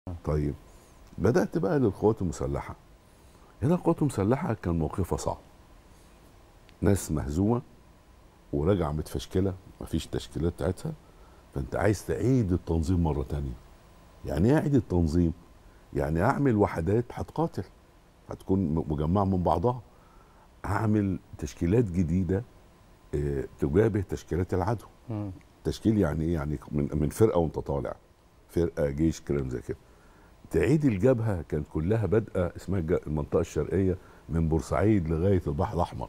طيب بدات بقى للقوات المسلحه هنا القوات المسلحه كان موقفها صعب ناس مهزومه وراجعه متفشكله مفيش تشكيلات بتاعتها فانت عايز تعيد التنظيم مره تانية يعني ايه اعيد التنظيم يعني اعمل وحدات هتقاتل هتكون مجمعه من بعضها اعمل تشكيلات جديده آه، تجابه تشكيلات العدو مم. تشكيل يعني ايه يعني من من فرقه وانت طالع فرقه جيش كلام زي كده تعيد الجبهه كانت كلها بادئه اسمها الج- المنطقه الشرقيه من بورسعيد لغايه البحر الاحمر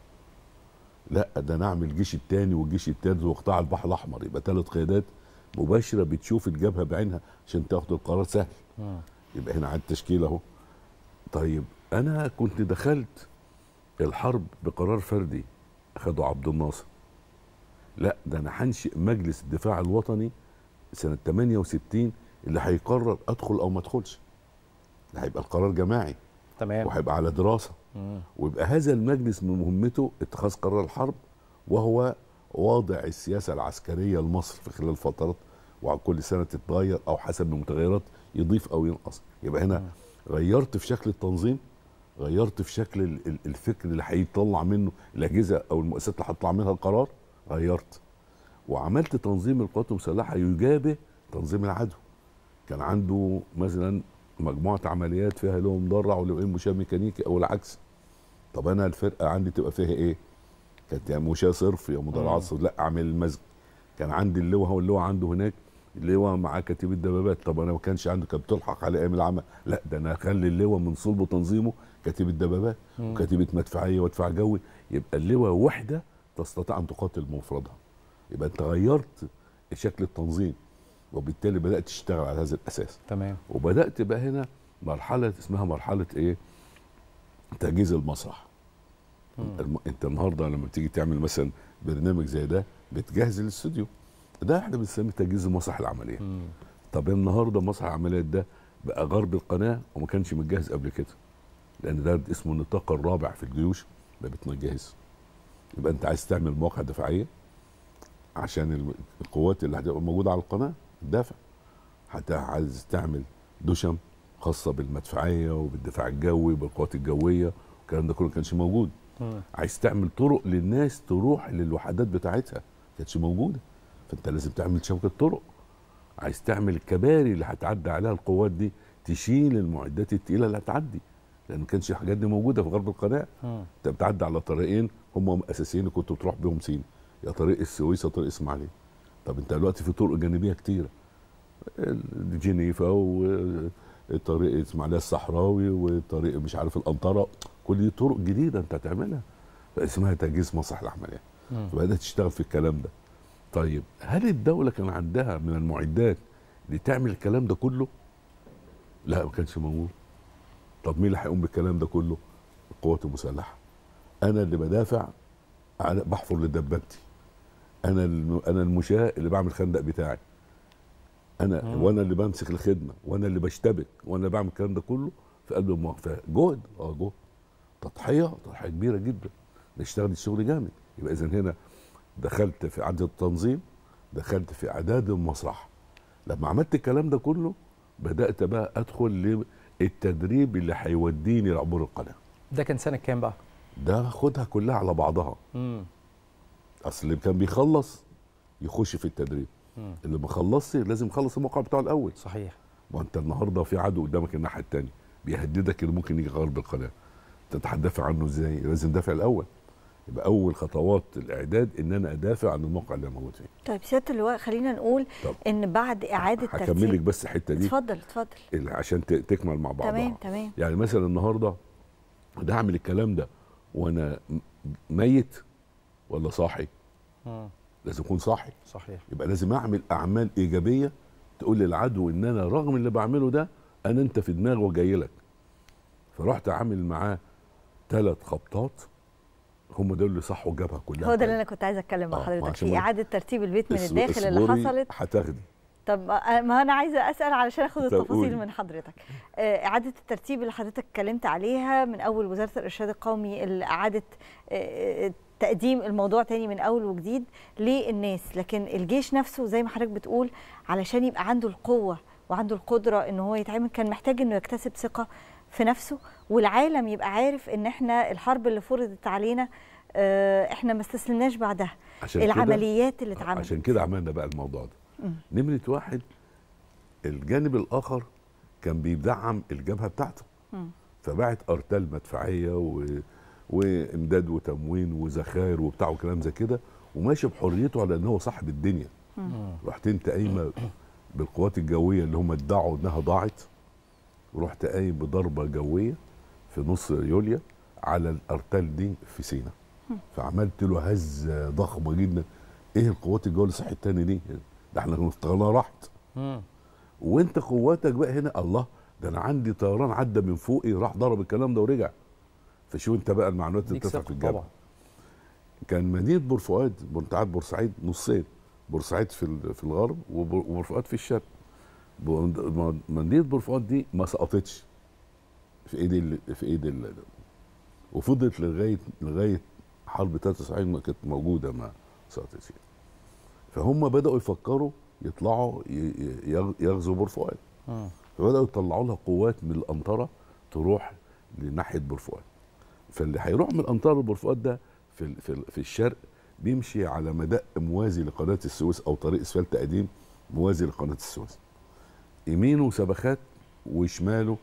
لا ده نعمل الجيش الثاني والجيش الثالث وقطاع البحر الاحمر يبقى ثلاث قيادات مباشره بتشوف الجبهه بعينها عشان تاخد القرار سهل مم. يبقى هنا عاد تشكيل اهو طيب انا كنت دخلت الحرب بقرار فردي اخده عبد الناصر لا ده انا هنشئ مجلس الدفاع الوطني سنه 68 اللي هيقرر ادخل او ما ادخلش ده هيبقى القرار جماعي تمام وهيبقى على دراسه مم. ويبقى هذا المجلس من مهمته اتخاذ قرار الحرب وهو واضع السياسه العسكريه لمصر في خلال فترات وكل سنه تتغير او حسب المتغيرات يضيف او ينقص يبقى هنا غيرت في شكل التنظيم غيرت في شكل ال- ال- الفكر اللي هيطلع منه الاجهزه او المؤسسات اللي هتطلع منها القرار غيرت وعملت تنظيم القوات المسلحه يجابه تنظيم العدو كان عنده مثلا مجموعه عمليات فيها لواء مدرع ولواء مشاه ميكانيكي او العكس طب انا الفرقه عندي تبقى فيها ايه؟ كانت يا مشاه صرف يا مدرعات صرف لا اعمل المزج كان عندي اللواء هو اللواء عنده هناك اللواء معاه كتيب الدبابات طب انا ما كانش عنده كانت بتلحق على ايام العمل لا ده انا اخلي اللواء من صلب تنظيمه كتيب الدبابات مم. وكتيبه مدفعيه ودفاع جوي يبقى اللواء وحده تستطيع ان تقاتل بمفردها يبقى انت غيرت شكل التنظيم وبالتالي بدات تشتغل على هذا الاساس تمام وبدات بقى هنا مرحله اسمها مرحله ايه تجهيز المسرح مم. الم... انت النهارده لما بتيجي تعمل مثلا برنامج زي ده بتجهز الاستوديو ده احنا بنسميه تجهيز مسرح العمليه مم. طب النهارده مسرح العمليات ده بقى غرب القناه وما كانش متجهز قبل كده لان ده اسمه النطاق الرابع في الجيوش ما بتنجهز يبقى انت عايز تعمل مواقع دفاعيه عشان الم- القوات اللي هتبقى موجوده على القناه تدافع حتى عايز تعمل دشم خاصه بالمدفعيه وبالدفاع الجوي بالقوات الجويه الكلام ده كله ما كانش موجود مم. عايز تعمل طرق للناس تروح للوحدات بتاعتها ما كانتش موجوده فانت لازم تعمل شبكه طرق عايز تعمل الكباري اللي هتعدي عليها القوات دي تشيل المعدات التقيله اللي هتعدي لان ما كانش الحاجات دي موجوده في غرب القناه مم. انت بتعدي على طريقين هم اساسيين اللي كنت بتروح بيهم سين يا طريق السويس يا طريق اسماعيليه طب انت دلوقتي في طرق جانبيه كتيره ال- جنيفا وطريق اسماعيليه الصحراوي وطريق مش عارف القنطره كل دي طرق جديده انت هتعملها اسمها تجهيز مسرح العمليه مم. فبدات تشتغل في الكلام ده طيب هل الدوله كان عندها من المعدات لتعمل الكلام ده كله لا ما كانش موجود طب مين اللي هيقوم بالكلام ده كله القوات المسلحه انا اللي بدافع على بحفر لدبابتي انا الم- انا المشاة اللي بعمل خندق بتاعي انا مم. وانا اللي بمسك الخدمه وانا اللي بشتبك وانا اللي بعمل الكلام ده كله في قلب المواقف جهد اه جهد تضحيه تضحيه كبيره جدا نشتغل الشغل جامد يبقى اذا هنا دخلت في اعاده التنظيم دخلت في اعداد المسرح لما عملت الكلام ده كله بدات بقى ادخل للتدريب اللي هيوديني لعبور القناه ده كان سنه كام بقى؟ ده خدها كلها على بعضها مم. اصل اللي كان بيخلص يخش في التدريب مم. اللي ما خلصش لازم يخلص الموقع بتاعه الاول صحيح ما انت النهارده في عدو قدامك الناحيه الثانيه بيهددك اللي ممكن يجي غرب القناه انت هتدافع عنه ازاي لازم تدافع الاول يبقى اول خطوات الاعداد ان انا ادافع عن الموقع اللي انا موجود فيه طيب سياده اللواء خلينا نقول طب. ان بعد اعاده هكمل لك ترتيب بس الحته دي اتفضل اتفضل اللي عشان ت- تكمل مع بعضها تمام تمام يعني مثلا النهارده ده اعمل الكلام ده وانا م- ميت ولا صاحي مم. لازم اكون صاحي صحيح يبقى لازم اعمل اعمال ايجابيه تقول للعدو ان انا رغم اللي بعمله ده انا انت في دماغي وجاي لك فرحت عامل معاه ثلاث خبطات هم دول اللي صحوا الجبهه كلها هو ده اللي انا كنت عايزه اتكلم مع آه، حضرتك عشان في ما- اعاده ترتيب البيت من اصب- الداخل اللي اصبري حصلت هتاخدي طب ما ما انا عايزه اسال علشان اخد طب التفاصيل قولي. من حضرتك آه، اعاده الترتيب اللي حضرتك اتكلمت عليها من اول وزاره الارشاد القومي اللي اعاده آه، آه، تقديم الموضوع تاني من اول وجديد للناس لكن الجيش نفسه زي ما حضرتك بتقول علشان يبقى عنده القوه وعنده القدره ان هو يتعامل كان محتاج انه يكتسب ثقه في نفسه والعالم يبقى عارف ان احنا الحرب اللي فرضت علينا آه، احنا ما استسلمناش بعدها عشان كده- العمليات اللي اتعملت عشان كده عملنا بقى الموضوع ده نمرة واحد الجانب الآخر كان بيدعم الجبهة بتاعته مم. فبعت أرتال مدفعية و... وإمداد وتموين وذخائر وبتاع وكلام زي كده وماشي بحريته على إن هو صاحب الدنيا رحت أنت قايمة بالقوات الجوية اللي هم ادعوا إنها ضاعت ورحت قايم بضربة جوية في نص يوليا على الأرتال دي في سينا فعملت له هزة ضخمة جدا ايه القوات الجوية اللي صحت تاني دي ده احنا كنا افتكرناها راحت مم. وانت قواتك بقى هنا الله ده انا عندي طيران عدى من فوقي راح ضرب الكلام ده ورجع فشو انت بقى المعلومات اللي ديك بتطلع في ثقة الجبهه طبعا كان مدينه بورفؤاد منتجعات بورسعيد نصين بورسعيد في ال- في الغرب وبور- وبورفؤاد في الشرق بو- مدينه بورفؤاد دي ما سقطتش في ايد ال- في ايد ال- وفضلت لغايه لغايه حرب 93 ما كانت موجوده ما سقطتش فهم بداوا يفكروا يطلعوا ي- ي- يغ- يغزوا بورفؤاد مم. فبداوا يطلعوا لها قوات من الانطره تروح لناحيه بورفؤاد فاللي هيروح من الانطره لبورفؤاد ده في ال- في, ال- في الشرق بيمشي على مدق موازي لقناه السويس او طريق اسفلت قديم موازي لقناه السويس يمينه سبخات وشماله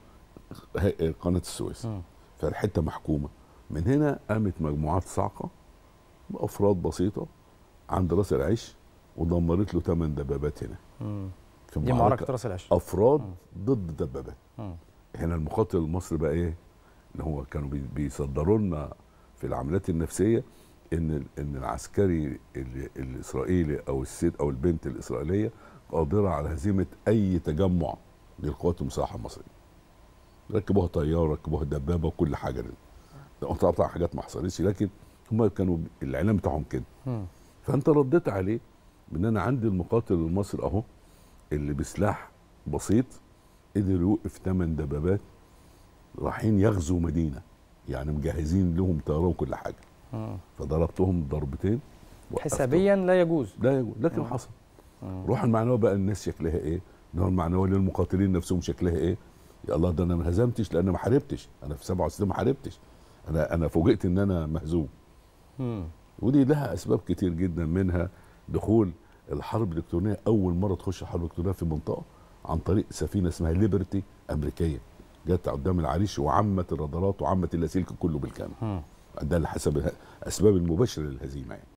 ه- قناه السويس مم. فالحته محكومه من هنا قامت مجموعات صاعقه بافراد بسيطه عند راس العش ودمرت له ثمان دبابات هنا مم. في دي معركة راس العش افراد مم. ضد دبابات مم. هنا المقاتل المصري بقى ايه اللي هو كانوا بي- بيصدروا لنا في العمليات النفسيه ان ال- ان العسكري ال- الاسرائيلي او الست او البنت الاسرائيليه قادره على هزيمه اي تجمع للقوات المسلحه المصريه ركبوها طياره ركبوها دبابه وكل حاجه ده طبعا حاجات ما حصلتش لكن هم كانوا الاعلام بتاعهم كده مم. فانت رديت عليه بان انا عندي المقاتل المصري اهو اللي بسلاح بسيط قدر يوقف ثمان دبابات رايحين يغزوا مدينه يعني مجهزين لهم طيران وكل حاجه مم. فضربتهم ضربتين وقفتهم. حسابيا لا يجوز لا يجوز لكن مم. حصل مم. روح المعنوي بقى الناس شكلها ايه النوع المعنوي للمقاتلين نفسهم شكلها ايه يا الله ده انا ما هزمتش لان ما حاربتش انا في 67 ما حاربتش انا انا فوجئت ان انا مهزوم مم. ودي لها اسباب كتير جدا منها دخول الحرب الالكترونيه اول مره تخش الحرب الالكترونيه في منطقه عن طريق سفينه اسمها ليبرتي امريكيه جت قدام العريش وعمت الرادارات وعمت اللاسلكي كله بالكامل مم. ده اللي حسب الاسباب المباشره للهزيمه يعني